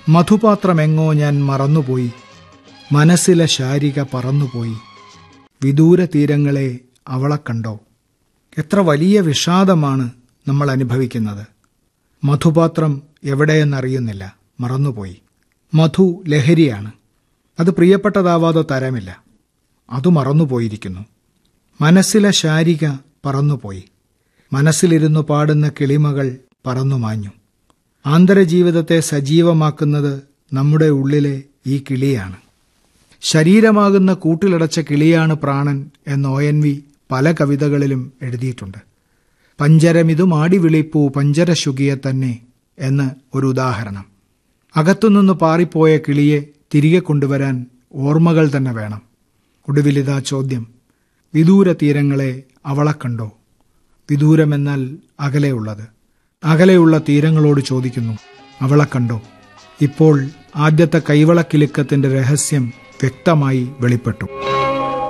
മധുപാത്രമെങ്ങോ ഞാൻ മറന്നുപോയി മനസ്സിലെ ശാരിക പറന്നുപോയി വിദൂര തീരങ്ങളെ അവളെ കണ്ടോ എത്ര വലിയ വിഷാദമാണ് നമ്മൾ അനുഭവിക്കുന്നത് മധുപാത്രം എവിടെയെന്നറിയുന്നില്ല മറന്നുപോയി മധു ലഹരിയാണ് അത് പ്രിയപ്പെട്ടതാവാതെ തരമില്ല അത് മറന്നുപോയിരിക്കുന്നു മനസ്സിലെ ശാരിക പറന്നുപോയി മനസ്സിലിരുന്നു പാടുന്ന കിളിമകൾ പറന്നുമാഞ്ഞു ആന്തരജീവിതത്തെ സജീവമാക്കുന്നത് നമ്മുടെ ഉള്ളിലെ ഈ കിളിയാണ് ശരീരമാകുന്ന കൂട്ടിലടച്ച കിളിയാണ് പ്രാണൻ എന്ന് ഒ എൻ വി പല കവിതകളിലും എഴുതിയിട്ടുണ്ട് പഞ്ചരമിതു മാടി വിളിപ്പൂ പഞ്ചരശുകിയെ തന്നെ എന്ന് ഒരു ഉദാഹരണം അകത്തുനിന്ന് പാറിപ്പോയ കിളിയെ തിരികെ കൊണ്ടുവരാൻ ഓർമ്മകൾ തന്നെ വേണം ഒടുവിലിതാ ചോദ്യം വിദൂര തീരങ്ങളെ അവളെ കണ്ടോ വിദൂരമെന്നാൽ അകലെയുള്ളത് അകലെയുള്ള തീരങ്ങളോട് ചോദിക്കുന്നു അവളെ കണ്ടോ ഇപ്പോൾ ആദ്യത്തെ കൈവളക്കിലുക്കത്തിന്റെ രഹസ്യം വ്യക്തമായി വെളിപ്പെട്ടു